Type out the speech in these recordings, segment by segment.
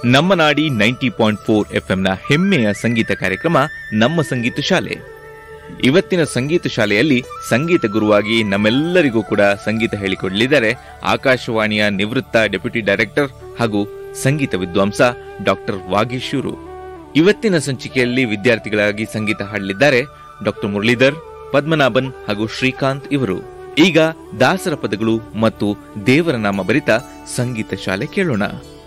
ನಮ್ಮ ನಾಡಿ ninety point four ಎಫ್ಎಂನ ಹೆಮ್ಮೆಯ ಸಂಗೀತ ಕಾರ್ಯಕ್ರಮ ನಮ್ಮ ಸಂಗೀತ ಶಾಲೆ ಇವತ್ತಿನ ಸಂಗೀತ ಶಾಲೆಯಲ್ಲಿ ಸಂಗೀತ ಗುರುವಾಗಿ ನಮ್ಮೆಲ್ಲರಿಗೂ ಕೂಡ ಸಂಗೀತ ಹೇಳಿಕೊಡಲಿದ್ದಾರೆ ಆಕಾಶವಾಣಿಯ ನಿವೃತ್ತ ಡೆಪ್ಯೂಟಿ ಡೈರೆಕ್ಟರ್ ಹಾಗೂ ಸಂಗೀತ ವಿದ್ವಾಂಸ ಡಾಕ್ಟರ್ ವಾಗೀಶೂರು ಇವತ್ತಿನ ಸಂಚಿಕೆಯಲ್ಲಿ ವಿದ್ಯಾರ್ಥಿಗಳಾಗಿ ಸಂಗೀತ ಹಾಡಲಿದ್ದಾರೆ ಡಾಕ್ಟರ್ ಮುರಳೀಧರ್ ಪದ್ಮನಾಭನ್ ಹಾಗೂ ಶ್ರೀಕಾಂತ್ ಇವರು ಈಗ ದಾಸರ ಪದಗಳು ಮತ್ತು ದೇವರ ನಾಮ ಬರಿತ ಸಂಗೀತ ಶಾಲೆ ಕೇಳೋಣ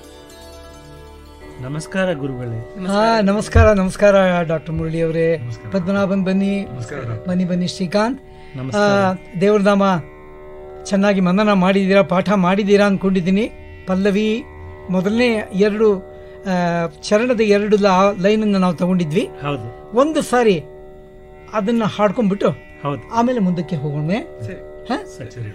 ನಮಸ್ಕಾರ ಗುರುಗಳೇ ಹಾ ನಮಸ್ಕಾರ ನಮಸ್ಕಾರ ಡಾಕ್ಟರ್ ಮುರಳಿ ಅವರೇ ಪದ್ಮನಾಭನ್ ಬನ್ನಿ ಬನ್ನಿ ಬನ್ನಿ ಶ್ರೀಕಾಂತ್ ಆ, ದೇವ್ರನಾಮ ಚೆನ್ನಾಗಿ ಮನನ ಮಾಡಿದ್ದೀರಾ ಪಾಠ ಮಾಡಿದ್ದೀರಾ ಅಂದ್ಕೊಂಡಿದ್ದೀನಿ ಪಲ್ಲವಿ ಮೊದಲನೇ ಎರಡು ಆ, ಚರಣದ ಎರಡು ಲೈನನ್ನು ನಾವು ತಗೊಂಡಿದ್ವಿ ಹೌದು ಒಂದು ಸಾರಿ ಅದನ್ನ ಹಾಡ್ಕೊಂಡ್ಬಿಟ್ಟು ಹೌದು ಆಮೇಲೆ ಮುಂದಕ್ಕೆ ಹೋಗೋಣ ಹಾ? ಸರಿ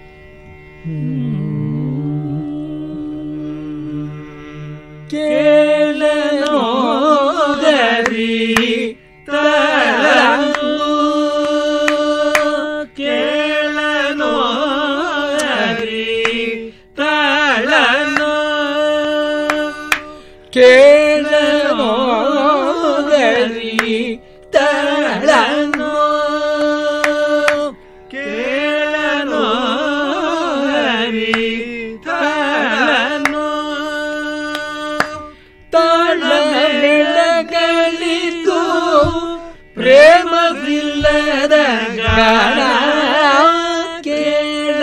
ಕೇಳನೋದರಿ ತಳನು ಕೇಳನೋದರಿ ತಳನು ಕೇಳನೋದರಿ ತಳನು ಕೇಳನೋದರಿ ತಳನು ತಾಳಗಳಿತು ಪ್ರೇಮವಿಲ್ಲದ ಗಾನ ಕೇಳ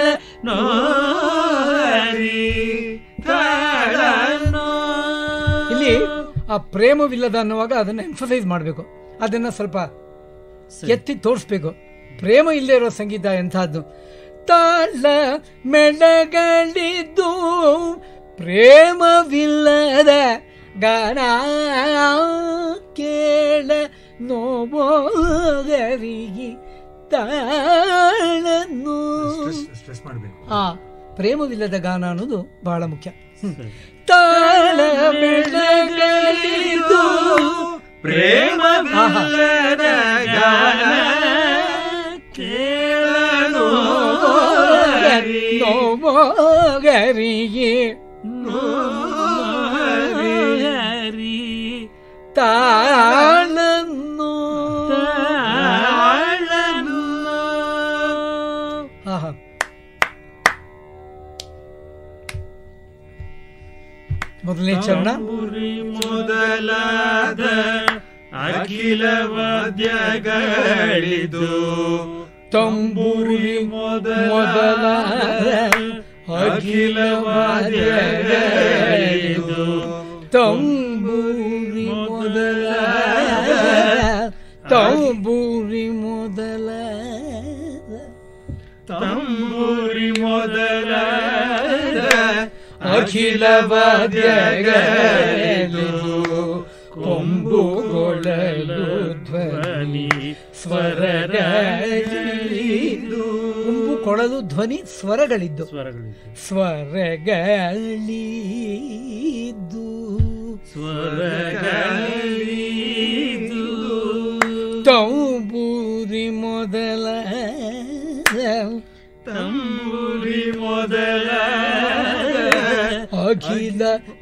ಇಲ್ಲಿ ಆ ಪ್ರೇಮವಿಲ್ಲದ ಅನ್ನುವಾಗ ಅದನ್ನ ಎಂಫಸೈಸ್ ಮಾಡಬೇಕು ಅದನ್ನ ಸ್ವಲ್ಪ ಎತ್ತಿ ತೋರಿಸ್ಬೇಕು ಪ್ರೇಮ ಇಲ್ಲದೆ ಇರೋ ಸಂಗೀತ ಎಂಥದ್ದು ತಾಳ ಮೆಳಗಳಿದ್ದು ಪ್ರೇಮವಿಲ್ಲದ ಗಾನ ಕೇಳ ನೋವೋಗರಿಗೆ ತಾಳನ್ನು ಆ ಪ್ರೇಮವಿಲ್ಲದ ಗಾನ ಅನ್ನೋದು ಬಹಳ ಮುಖ್ಯ ಹ್ಮ್. ತಾಳ ಬೆಳಗಳಿದು ಪ್ರೇಮವಿಲ್ಲದ ಗಾನ ಕೇಳನು ನೋವೋಗರಿಗೆ ತಾಳನ್ನು ಆಹಾ ಮೊದಲನೇ ಚರಣ ಮೊದಲಾದ ಅಖಿಲ ವಾದ್ಯಗಳಿದು ತಂಬೂರಿ ಮೊದಲ ಅಖಿಲ ವಾದ್ಯಗಳಿದು ತಂಬೂರಿ ಮೊದಲ ತಂಬೂರಿ ಮೊದಲ ತಂಬೂರಿ ಮೊದಲ ಅಖಿಲ ವಾದ್ಯಗಳಿದು ಕೊಂಬುಗೊಳ್ಳಲು ಧ್ವನಿ ಸ್ವರಗಳಿದ್ದು ಕೊಂಬು ಕೊಳಲು ಧ್ವನಿ ಸ್ವರಗಳಿದ್ದು ಸ್ವರಗಳಿದು ಸ್ವರಗಳಿದ್ದು ಸ್ವರಗಳಿದು ತಂಬೂರಿ ಮೊದಲ ತಂಬೂರಿ ಮೊದಲ ಅಖಿಲ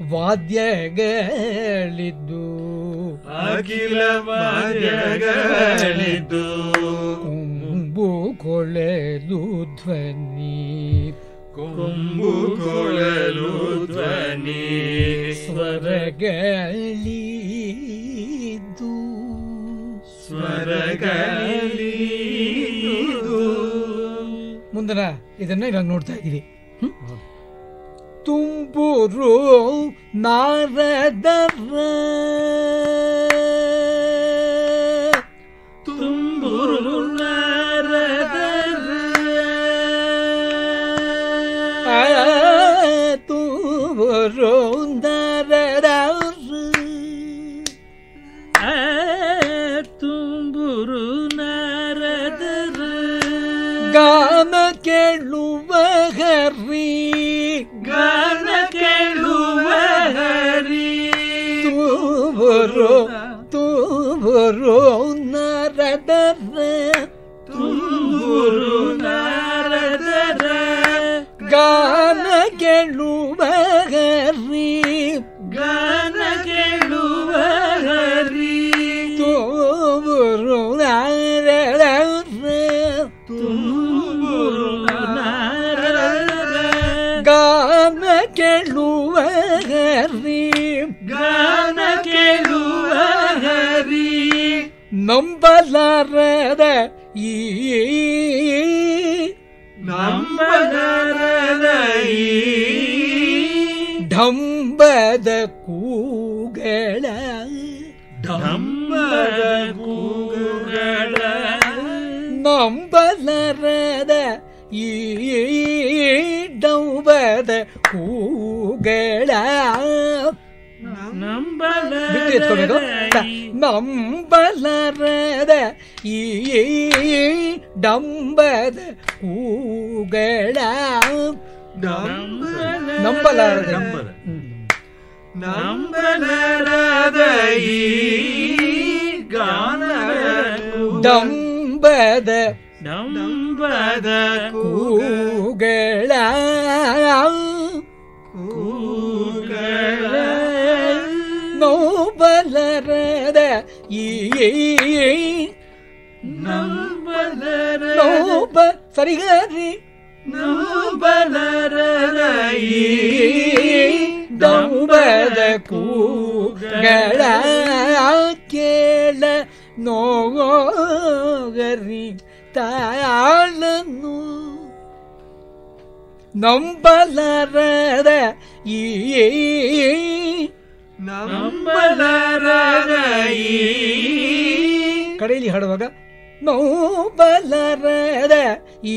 ವಾದ್ಯಗಳಿದ್ದು ಅಖಿಲ ವಾದ್ಯಗಳಿದು ಕೊಂಬು ಕೊಳೆಲು ಧ್ವನಿ ಕೊಂಬು ಕೊಳಲು ಧ್ವನಿ ಸ್ವರಗಳಿದ್ದು ಸ್ವರಗಳಿದು ಮುಂದಿನ ಇದನ್ನ ಇವಾಗ ನೋಡ್ತಾ ಇದ್ದೀವಿ ಹ್ಮ್? ತುಂಬೂರು ನಾರದರ ತುಂಬುರು ನಾರದರ ಆ, ತುಂಬೂರು ನಾರದರ ಆ, ತುಂಬುರು ನಾರದರ ಗಾನ ಕೇಳುವ ಹರಿ ಗಾನ ಕೇಳುವ ಹರಿ ತುಂಬೂರು ಹರಿ ಗಾನ ಕೇಳುವ ಹರಿ ನಂಬಲಾರದ ಈ ನಂಬಲರದ ಈ ಢಂಬದ ಕೂಗಳ ಢಂಬದ ಕೂಗಳ ನಂಬಲರದ ಈ ಡಂಬದ ಕೂಗಳ ಬಿಟ್ಟು ಎತ್ಕೋಬೇಕು ತ- ನಂಬಲರದ ಈ ಡಂಬದ ಕೂಗಳ ನಂಬಲಾರದೆ ಹ್ಮ್. ನಂಬಲರದ ಈ ಗಾನ ಡಂಬದ ನಂಬದ ಕೂಗಳ ಕೂಗಳ ನೋಬಲರದ ಈ ನಂಬಲರ ನೋಬ ಸರಿಗಾರಿ ನಂಬಲರದ ಈ ಡಂಬದ ಕೂಗಳ ಕೇಳ ನೋಗರಿ ತಾಳನು ನಂಬಲರದ ಈ ನಂಬಲರದ ಈ ಕಡೆಯಲ್ಲಿ ಹಾಡುವಾಗ ನೋಬಲರದ ಈ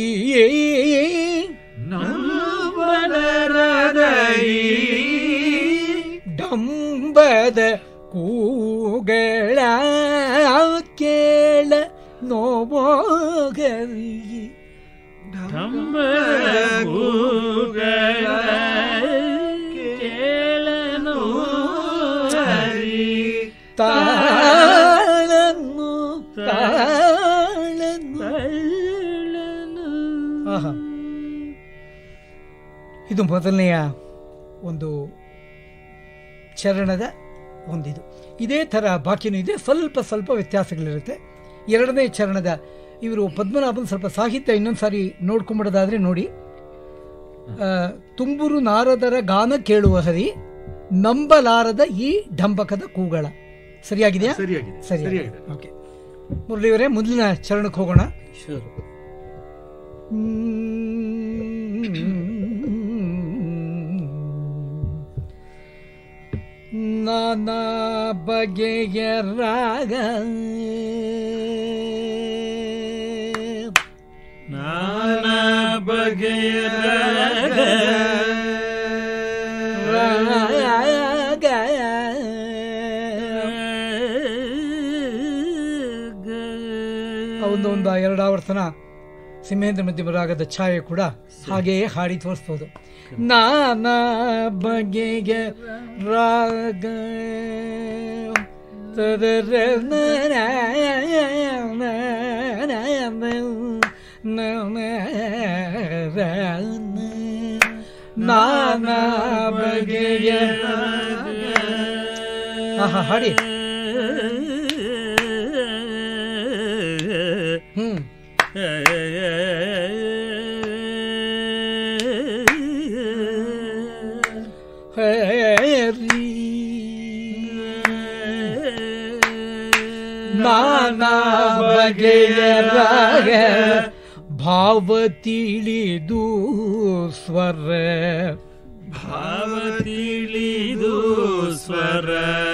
ನಂಬಲರದ ಈ ಡಂಬದ ಕೂಗಳ ಕೇಳ ನೋವೋಗರಿ ಕೂಗಳ ಕೇಳನು ಹರಿ ತಾಳನ್ನು ತಾಳನ್ನು ಆಹಾ. ಇದು ಮೊದಲನೆಯ ಒಂದು ಚರಣದ ಒಂದಿದು ಇದೇ ಥರ ಬಾಕಿನೂ ಇದೆ ಸ್ವಲ್ಪ ಸ್ವಲ್ಪ ವ್ಯತ್ಯಾಸಗಳಿರುತ್ತೆ ಎರಡನೇ ಚರಣದ ಇವರು ಪದ್ಮನಾಭನ್ ಸ್ವಲ್ಪ ಸಾಹಿತ್ಯ ಇನ್ನೊಂದು ಸಾರಿ ನೋಡ್ಕೊಂಬಿಡೋದಾದ್ರೆ ನೋಡಿ ಆ, ತುಂಬುರು ನಾರದರ ಗಾನ ಕೇಳುವ ಹರಿ ನಂಬಲಾರದ ಈ ಢಂಬಕದ ಕೂಗಳ ಸರಿಯಾಗಿದೆಯಾ ಸರಿಯಾಗಿದೆ ಸರಿ ಸರಿಯಾಗಿದೆ ಓಕೆ ಮುರಳಿಯವರೇ ಮುಂದಿನ ಚರಣಕ್ಕೆ ಹೋಗೋಣ ಶೂರ್ ನಾನಾ ಬಗೆಯ ರಾಗ ನಾನಾ ಬಗೆಯ ರಾಗ ರಾಗ ಒಂದು ಒಂದು ಎರಡು ಆವರ್ತನ ಸಿಂಹೇಂದ್ರ ಮಧ್ಯಮ ರಾಗದ ಛಾಯೆ ಕೂಡ ಹಾಗೆಯೇ ಹಾಡಿ ತೋರಿಸ್ಬೋದು ನಾನಾ ಬಗೆಯ ರಾಗ ತದರ ನಾನಾ ಬಗೆಯ ಆಹಾ ಹಾಡಿ ಹ್ಮ್ ಹರಿ ನಾನಾ ಬಗೆಯ ರಾಗ ಭಾವ ತಿಳಿದು ಸ್ವರ ಭಾವ ತಿಳಿದು ಸ್ವರ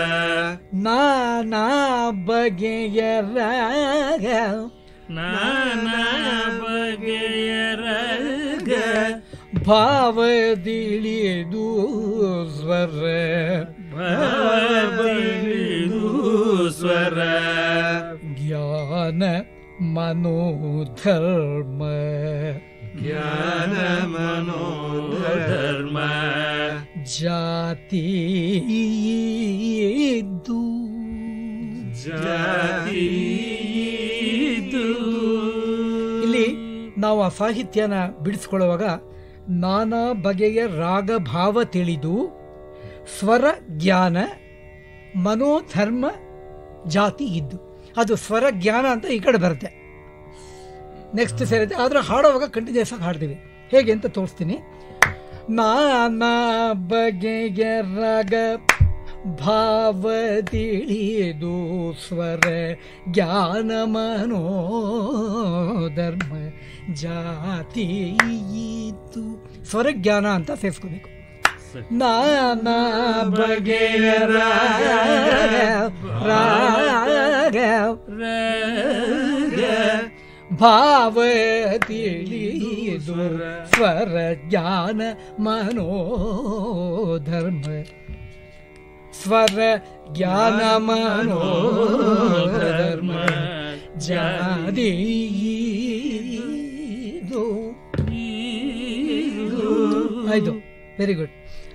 ನಾನಾ ಬಗೆಯ ರಾಗ ನಾನಾ ಬಗೆಯ ರಾಗ ಭಾವ ತಿಳಿದು ಸ್ವರ ಭಾವ ತಿಳಿದು ಸ್ವರ ಜ್ಞಾನ ಮನೋಧರ್ಮ ಜ್ಞಾನ ಮನೋಧರ್ಮ ಜಾತಿ ಇದ್ದು ಜಾತಿ ಇದು. ಇಲ್ಲಿ ನಾವು ಆ ಸಾಹಿತ್ಯನ ಬಿಡಿಸ್ಕೊಳ್ಳುವಾಗ ನಾನಾ ಬಗೆಯ ರಾಗ ಭಾವ ತಿಳಿದು ಸ್ವರ ಜ್ಞಾನ ಮನೋಧರ್ಮ ಜಾತಿ ಇದ್ದು ಅದು ಸ್ವರ ಜ್ಞಾನ ಅಂತ ಈ ಕಡೆ ಬರುತ್ತೆ ನೆಕ್ಸ್ಟ್ ಸೇರುತ್ತೆ ಆದರೆ ಹಾಡುವಾಗ ಕಂಟಿನ್ಯೂಸ್ ಆಗಿ ಹಾಡ್ತೀವಿ ಹೇಗೆ ಅಂತ ತೋರಿಸ್ತೀನಿ ನಾನಾ ಬಗೆಯ ರಾಗ ಭಾವ ತಿಳಿದು ಸ್ವರ ಜ್ಞಾನ ಮನೋಧರ್ಮ ಜಾತಿ ಇತ್ತು ಸ್ವರ ಜ್ಞಾನ ಅಂತ ಸೇರಿಸ್ಕೋಬೇಕು ಸರಿ. ನಾನಾ ಬಗೆಯ ರಾಗ ರಾಗ ಭಾವ ತಿಳಿದು ಸ್ವರ ಜ್ಞಾನ ಮನೋಧರ್ಮ ಸ್ವರ ಜ್ಞಾನ ಮನೋಧರ್ಮ ಜಾದಿ ಆಯ್ತು ವೆರಿ ಗುಡ್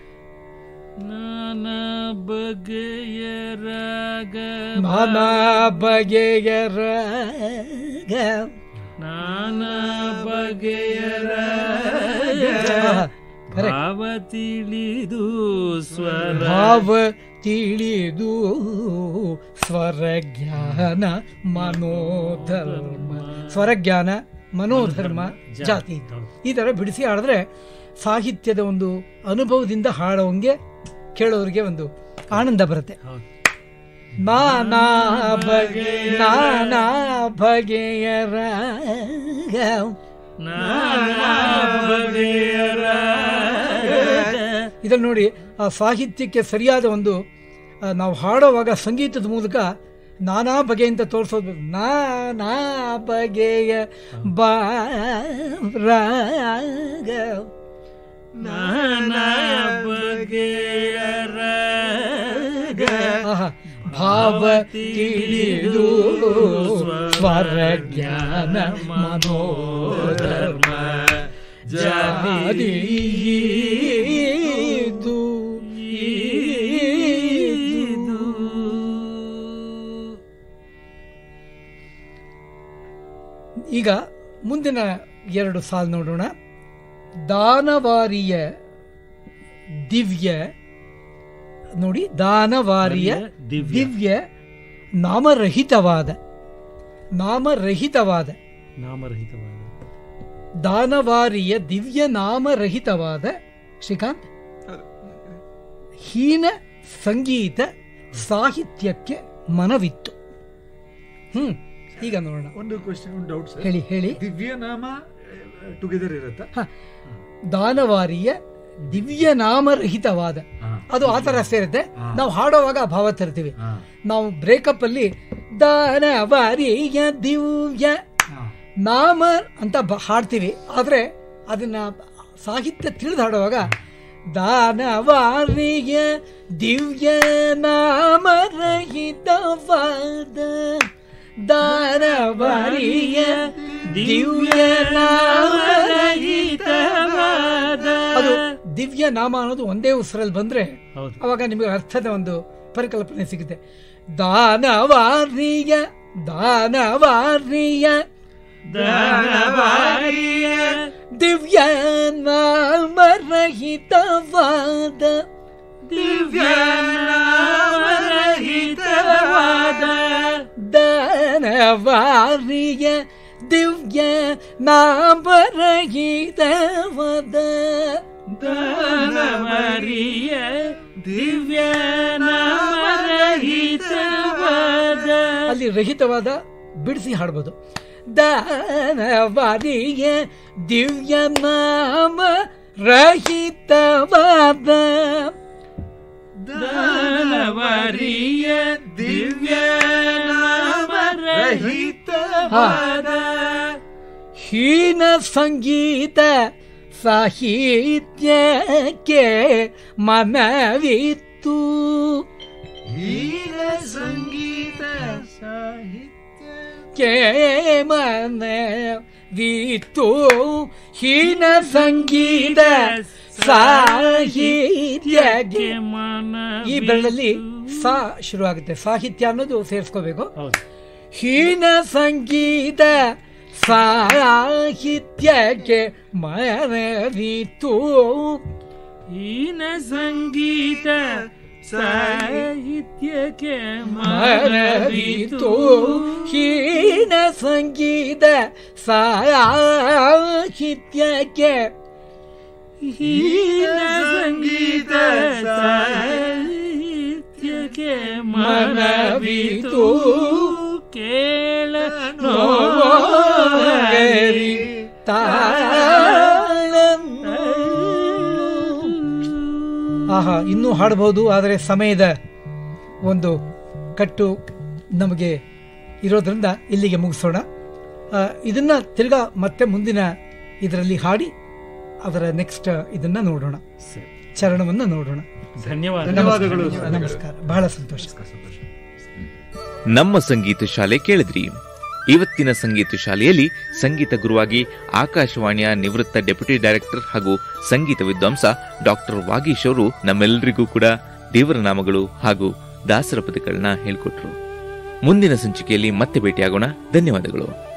ನಾನಾ ಬಗೆಯ ರಾಗ ನಾನಾ ಬಗೆಯ ರಾಗ ನಾನಾ ಬಗೆಯ ರಾಗ Correct. ಭಾವ ತಿಳಿದು ಸ್ವರ ಭಾವ ತಿಳಿದು ಸ್ವರ ಜ್ಞಾನ ಮನೋಧರ್ಮ ಸ್ವರ ಜ್ಞಾನ ಮನೋಧರ್ಮ ಜಾತಿ ಈ ಥರ ಬಿಡಿಸಿ ಹಾಡಿದ್ರೆ ಸಾಹಿತ್ಯದ ಒಂದು ಅನುಭವದಿಂದ ಹಾಡೋಂಗೆ ಕೇಳೋರಿಗೆ ಒಂದು ಆನಂದ ಬರುತ್ತೆ ಹೌದು. ನಾನಾ ಬಗೆ ನಾನಾ ಬಗೆಯ ರಾಗ ನಾನಾ ಬಗೆಯ ರಾಗ ಇದನ್ನು ನೋಡಿ ಆ ಸಾಹಿತ್ಯಕ್ಕೆ ಸರಿಯಾದ ಒಂದು ಆ, ನಾವು ಹಾಡುವಾಗ ಸಂಗೀತದ ಮೂಲಕ ನಾನಾ ಬಗೆಯಿಂದ ತೋರಿಸೋದು ನಾನಾ ಬಗೆಯ ಬಾರಾಗ ನಾನಾ ಬಗೆಯ ರಾಗ ಆಹಾ. ಭಾವ ತಿಳಿದು ಸ್ವರ ಜ್ಞಾನ ಮನೋಧರ್ಮ ಜಾದಿ ಇದು ಇದು. ಈಗ ಮುಂದಿನ ಎರಡು ಸಾಲು ನೋಡೋಣ ದಾನವಾರಿಯ ದಿವ್ಯ ನೋಡಿ ದಾನವಾರಿಯ ದಿವ್ಯ. ದಿವ್ಯ ನಾಮರಹಿತವಾದ ನಾಮರಹಿತವಾದ ನಾಮರಹಿತವಾದ ದಾನವಾರಿಯ ದಿವ್ಯ ನಾಮರಹಿತವಾದ ಶ್ರೀಕಾಂತ್ ಹೀನ ಸಂಗೀತ ಸಾಹಿತ್ಯಕ್ಕೆ ಮನವಿತ್ತು ಹ್ಮ್ ಈಗ ನೋಡೋಣ ಒಂದು ಕ್ವಶನ್ ಒಂದು ಡೌಟ್ ಸರ್ ಹೇಳಿ ಹೇಳಿ ದಿವ್ಯ ನಾಮ ಟುಗೆದರ್ ಇರುತ್ತಾ ಹ. ದಾನವಾರಿಯ ದಿವ್ಯ ನಾಮರಹಿತವಾದ ಹಾ. ಅದು ಆ ಥರ ಸೇರುತ್ತೆ ಹಾ. ನಾವು ಹಾಡುವಾಗ ಆ ಭಾವ ತರ್ತೀವಿ ಹಾ. ನಾವು ಬ್ರೇಕಪ್ ಅಲ್ಲಿ ದಾನವಾರಿಯ ದಿವ್ಯ ಹಾ. ನಾಮ ಅಂತ ಬ- ಹಾಡ್ತೀವಿ ಆದರೆ ಅದನ್ನ ಸಾಹಿತ್ಯ ತಿಳಿದು ಹಾಡುವಾಗ ದಾನವಾರಿಯ ದಿವ್ಯ ನಾಮರಹಿತವಾದ ದಾನವಾರಿಯ ದಿವ್ಯ ನಾಮರಹಿತವಾದ ಅದು ದಿವ್ಯ ನಾಮ ಅನ್ನೋದು ಒಂದೇ ಉಸಿರಲ್ಲಿ ಬಂದ್ರೆ ಹೌದು ಅವಾಗ ನಿಮಗೆ ಅರ್ಥದ ಒಂದು ಪರಿಕಲ್ಪನೆ ಸಿಗುತ್ತೆ ದಾನವಾರಿಯ ದಾನವಾರಿಯ ದಾನವಾರಿಯ ದಿವ್ಯ ನಾಮರಹಿತವಾದ ದಿವ್ಯ ನಾಮರಹಿತವಾದ ದಾನವಾರಿಯ ದಿವ್ಯ ನಾಮರಹಿತವಾದ ದಾನವರಿಯ ದಿವ್ಯ ನಾಮರಹಿತವಾದ ಅಲ್ಲಿ ರಹಿತವಾದ ಬಿಡಿಸಿ ಹಾಡ್ಬೋದು ದಾನವಾರಿಯ ದಿವ್ಯ ನಾಮ ರಹಿತವಾದ ದಾನವರಿಯ ದಿವ್ಯ ನಾಮರಹಿತವಾದ ಹೀನ ಸಂಗೀತ ಸಾಹಿತ್ಯಕ್ಕೆ ಮನವಿತ್ತು ಹೀನ ಸಂಗೀತ ಸಾಹಿತ್ಯ ಕೆ ಮನವಿತ್ತು ಹೀನ ಸಂಗೀತ ಸಾಹಿತ್ಯಕ್ಕೆ ಈ ಬೆರಳಲ್ಲಿ ಸಾ ಶುರುವಾಗುತ್ತೆ ಸಾಹಿತ್ಯ ಅನ್ನೋದು ಸೇರಿಸ್ಕೋಬೇಕು ಹೌದು ಹೀನ ಸಂಗೀತ ಸಾಹಿತ್ಯಕ್ಕೆ ಮನವಿತ್ತು ಹೀನ ಸಂಗೀತ ಸಾಹಿತ್ಯಕ್ಕೆ ಮನವಿತ್ತು ಹೀನ ಸಂಗೀತ ಸಾಹಿತ್ಯಕ್ಕೆ ಹೀನ ಸಂಗೀತ ಸಾಹಿತ್ಯಕ್ಕೆ ಮನವಿತು ಕೇಳ ನೋಗರಿ ಆಹಾ ಇನ್ನೂ ಹಾಡಬಹುದು ಆದರೆ ಸಮಯದ ಒಂದು ಕಟ್ಟು ನಮಗೆ ಇರೋದ್ರಿಂದ ಇಲ್ಲಿಗೆ ಮುಗಿಸೋಣ ಆ, ಇದನ್ನ ತಿರ್ಗಾ ಮತ್ತೆ ಮುಂದಿನ ಇದರಲ್ಲಿ ಹಾಡಿ ಅದರ ನೆಕ್ಸ್ಟ್ ಇದನ್ನ ನೋಡೋಣ ಚರಣವನ್ನು ನೋಡೋಣ ಧನ್ಯವಾದ ಧನ್ಯವಾದಗಳು ನಮಸ್ಕಾರ ಬಹಳ ಸಂತೋಷ ಸಂತೋಷ ನಮ್ಮ ಸಂಗೀತ ಶಾಲೆ ಕೇಳಿದ್ರಿ ಇವತ್ತಿನ ಸಂಗೀತ ಶಾಲೆಯಲ್ಲಿ ಸಂಗೀತ ಗುರುವಾಗಿ ಆಕಾಶವಾಣಿಯ ನಿವೃತ್ತ ಡೆಪ್ಯೂಟಿ ಡೈರೆಕ್ಟರ್ ಹಾಗೂ ಸಂಗೀತ ವಿದ್ವಾಂಸ ಡಾಕ್ಟರ್ ವಾಗೀಶ್ ಅವರು ನಮ್ಮೆಲ್ಲರಿಗೂ ಕೂಡ ದೇವರ ನಾಮಗಳು ಹಾಗೂ ದಾಸರ ಪದಗಳನ್ನ ಹೇಳ್ಕೊಟ್ರು ಮುಂದಿನ ಸಂಚಿಕೆಯಲ್ಲಿ ಮತ್ತೆ ಭೇಟಿಯಾಗೋಣ ಧನ್ಯವಾದಗಳು